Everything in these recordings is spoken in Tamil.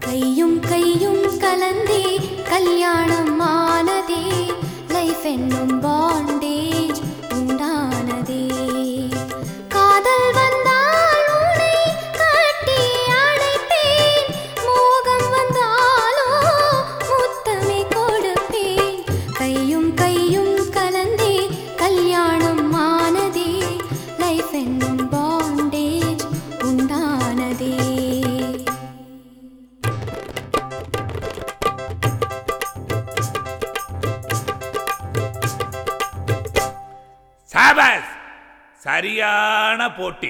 கையும் கையும் கலந்தே கல்யாணம் ஆனதே லைஃப் என்னும் பாண்டேஜ் உண்டானதே காதல் வந்தால் உன்னை கட்டி அணைப்பேன் மோகம் வந்தாலோ முத்தமே கொடுப்பேன் கையும் கையும் கலந்தே கல்யாணம் ஆனதே லைஃப் என்னும் பாண்டேஜ் உண்டானதே சாபாஸ் சரியான போட்டி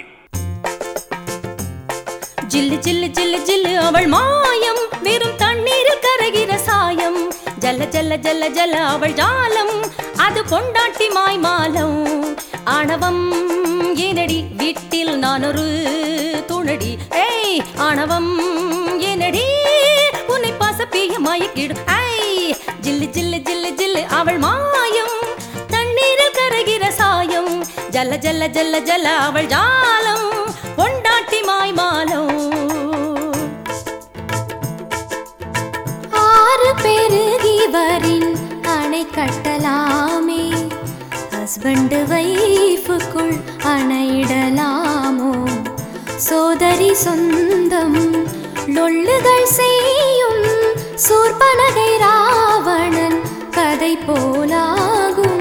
ஜில்லு ஜில்லு ஜில்லு ஜில்லு அவள் மாயம் வெறும் தண்ணீரில் கரைகிற சாயம் ஜல்ல ஜல்ல ஜல்ல ஜல்ல அவள் ஜாலம் அது பொண்டாட்டி மாய்மாலம் ஆணவம் ஏனடி வீட்டில் நான் ஒரு துணடி ஏய் ஆணவம் ஏனடி உன்னை பசப்பிய மயக்கிடும் ஐய் ஜில்லு ஜில்லு ஜில்லு ஜில்லு அவள் மாயம் தண்ணீரில் கரைகிற சாயம் ஜல்ல ஜல்ல ஜல்ல ஜல்ல அவள் ஜாலம் பொண்டாட்டி மாய்மாலம் ஆறு பெருகிவரின் அணை கட்டலாமே ஹஸ்பண்ட் வைஃபுக்குள் அணையிடலாமோ சோதரி சொந்தம் லொள்ளுகள் செய்யும் சூர்பனகை ராவணன் கதை போலாகும்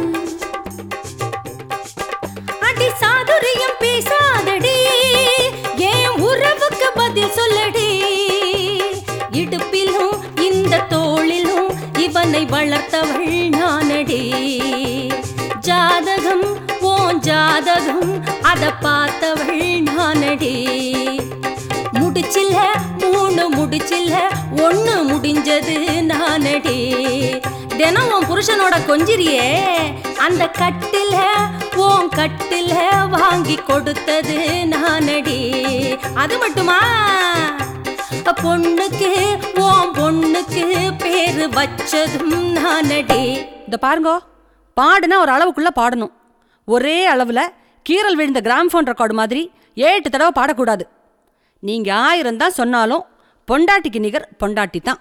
அடி சாதுரியம் பேசாதடி ஏன் உறவுக்கு பதில் சொல்லடி இடுப்பிலும் இந்த தோளிலும் இவனை வளர்த்தவள் நானடி ஜாதகம் ஓன் ஜாதகம் அத பார்த்தவள் நானடி முடிச்சில்ல மூணு முடிச்சில்ல ஒண்ணு முடிஞ்சது நானடி தினம் உன் புருஷனோட கொஞ்சிரியே அந்த கட்டில உன் கட்டில வாங்கி கொடுத்தது நானடி அது மட்டுமா பொண்ணுக்கு உன் பொண்ணுக்கு பேரு வச்சதும் நானடி இந்த பாருங்கோ பாடுனா ஒரு அளவுக்குள்ள பாடணும் ஒரே அளவுல கீறல் விழுந்த கிராம்ஃபோன் ரெக்கார்டு மாதிரி ஏட்டு தடவை பாடக்கூடாது நீங்க ஆயிரம் தான் சொன்னாலும் பொண்டாட்டிக்கு நிகர் பொண்டாட்டி தான்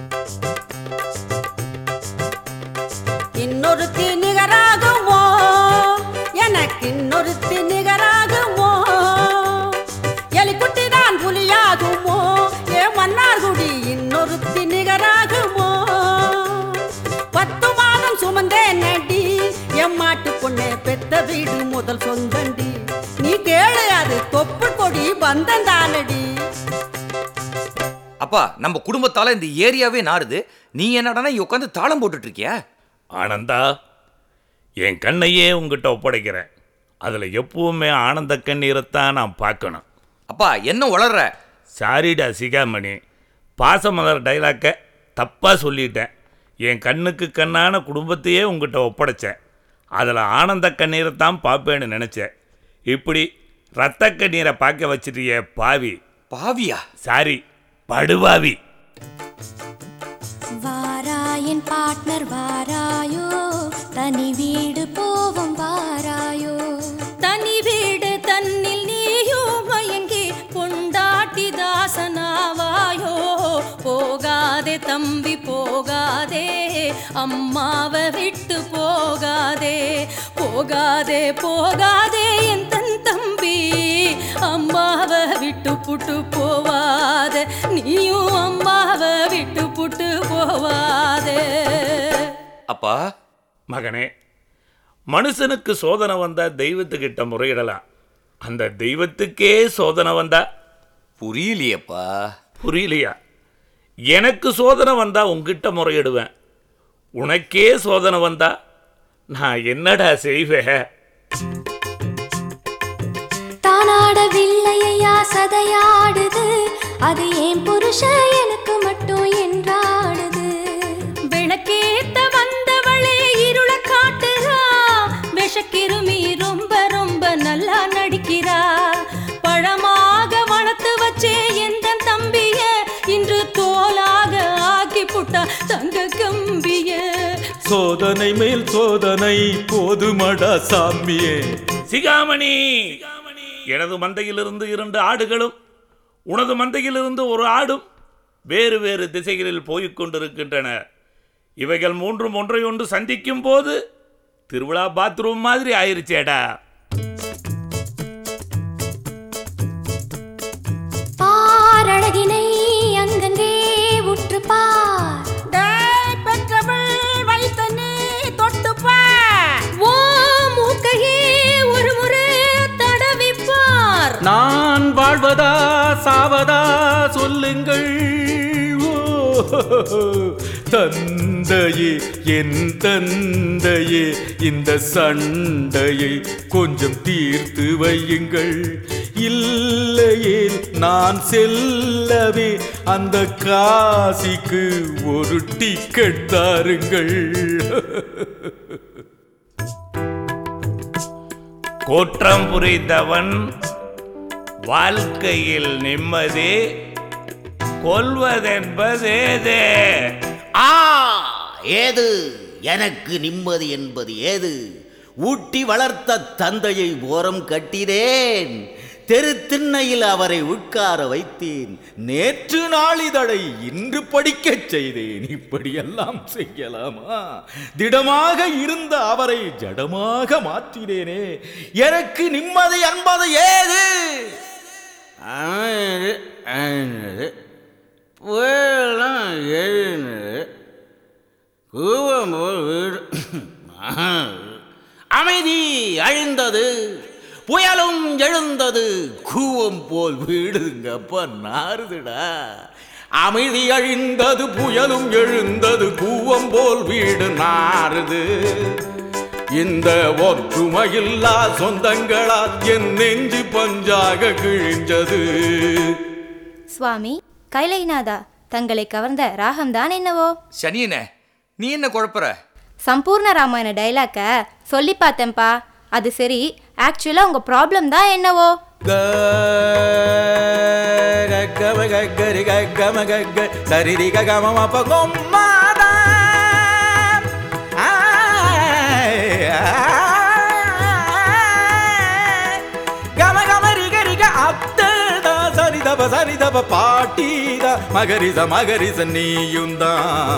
இன்னொருத்தி நிகராகுமோ எனக்கு இன்னொருத்தி நிகராகுமோ எலிக்குட்டி தான் புலியாகுமோ ஏ மன்னார்குடி இன்னொருத்தி நிகராகுமோ பத்து மாதம் சுமந்தேன் நடி என் மாட்டு பொண்ணே பெத்த வீடு முதல் சொந்தண்டி நீ கேளு அது தொப்பு கொடி பந்தந்தானடி அப்பா நம்ம குடும்பத்தால இந்த ஏரியாவே நாறுது நீ என்னடானா இங்க உட்காந்து தாளம் போட்டுட்டு இருக்கியா ஆனந்தா என் கண்ணையே உங்ககிட்ட ஒப்படைக்கிறேன் அதில் எப்பவுமே ஆனந்த கண்ணீரைத்தான் நான் பார்க்கணும் அப்பா என்ன உளர்ற சாரிடா சிகாமணி பாசமலர் டைலாக்கை தப்பாக சொல்லிட்டேன் என் கண்ணுக்கு கண்ணான குடும்பத்தையே உங்ககிட்ட ஒப்படைச்சேன் அதில் ஆனந்த கண்ணீரை தான் பார்ப்பேன்னு நினச்சேன் இப்படி ரத்த கண்ணீரை பார்க்க வச்சிட்டியே பாவி பாவியா சாரி படுபாவி வாராயன் பார்ட்னர் வாராயோ தனி வீடு போவோம் வாராயோ தனி வீடு தன்னில் நீயோ மயங்கி பொண்டாட்டி தாசனாவாயோ போகாதே தம்பி போகாதே அம்மாவை விட்டு போகாதே போகாதே போகாதே என் தன் தம்பி அம்மாவை விட்டு புட்டு போவாதே நீயும் அம்மாவை விட்டு புட்டு போவாதே அப்பா மகனே மனுஷனுக்கு சோதனை வந்தா தெய்வத்துக்கிட்ட முறையிடலாம் அந்த தெய்வத்துக்கே சோதனை வந்தா புரியலையேப்பா புரியலையா எனக்கு சோதனை வந்தா உங்ககிட்ட முறையிடுவேன் உனக்கே சோதனை வந்தா நான் என்னடா செய்வேன் தானாடவில்லையா சதையாடுது அது ஏன் புருஷன் எனக்கு மட்டும் என்றாடுது விளக்கேத்த வந்தவளே இருள காட்டுறா விஷக்கிருமி ரொம்ப ரொம்ப நல்லா நடிக்கிறா பழமாக வளர்த்து வச்சே எந்த தம்பிய இன்று தோலாக ஆக்கி புட்டா தங்க கம்பிய சோதனை மேல் சோதனை போதுமடா சாமியே சிகாமணி எனது மந்தையிலிருந்து இரண்டு ஆடுகளும் உனது மந்தையிலிருந்து ஒரு ஆடும் வேறு வேறு திசைகளில் போய்க் கொண்டிருக்கின்றன இவைகள் மூன்றும் ஒன்றையொன்று சந்திக்கும் போது திருவிழா பாத்ரூம் மாதிரி ஆயிருச்சேடா பாரழகினை அங்கங்கே உற்று பார் டேய் பெற்றவள் வைத்த நீ தொட்டுப்பார் ஓ மூக்கையே ஒரு முறை தடவிப்பார் நான் வாழ்வதா சாவதா சொல்லுங்கள் ஓ, தந்தையே என் தந்தையே இந்த சண்டையை கொஞ்சம் தீர்த்து வையுங்கள் இல்லையே நான் செல்லவே அந்த காசிக்கு ஒரு டிக்கெட் தாருங்கள் குற்றம் புரிந்தவன் வாழ்க்கையில் நிம்மதி கொல்வதென்பதேதே ஆ ஏது எனக்கு நிம்மதி என்பது ஏது ஊட்டி வளர்த்த தந்தையை ஓரம் கட்டினேன் தெரு திண்ணையில் அவரை உட்கார வைத்தேன் நேற்று நாளிதழை இன்று படிக்கச் செய்தேன் இப்படியெல்லாம் செய்யலாமா திடமாக இருந்த அவரை ஜடமாக மாற்றினேனே எனக்கு நிம்மதி என்பது ஏது ஆனது, ஆனது, புயலாம் எழுந்தது கூவம் போல் வீடு அமைதி அழிந்தது புயலும் எழுந்தது கூவம் போல் வீடுங்கப்ப நாறுதுடா அமைதி அழிந்தது புயலும் எழுந்தது கூவம் போல் வீடு நாறுது இந்த ஒற்றுமையில்லா சொந்தங்களால் என் நெஞ்சு பஞ்சாக கிழிஞ்சது சுவாமி கைலைநாதா தங்களை கவர்ந்த ராகம்தான் என்னவோ சனியனே நீ என்ன குழப்பற சம்பூர்ண ராமாயண டைலாக்க சொல்லி பார்த்தேன்ப்பா அது சரி ஆக்சுவலா உங்க ப்ராப்ளம் தான் என்னவோ கம கரி கம கக்க சரிரி கம மப்ப கொம்மாதா கம கம ரிக ரிக அத்ததா சரிதப சரிதப பாட்டிதா மகரிச மகரிச நீயுந்தா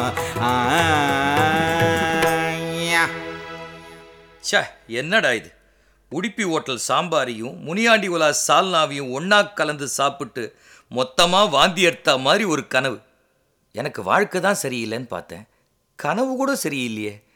ச்சே என்னடா இது உடுப்பி ஹோட்டல் சாம்பாரையும் முனியாண்டி உலா சால்னாவையும் ஒண்ணா கலந்து சாப்பிட்டு மொத்தமா வாந்தி எடுத்த மாதிரி ஒரு கனவு எனக்கு வாழ்க்கை தான் சரியில்லைன்னு பார்த்தேன் கனவு கூட சரியில்லையே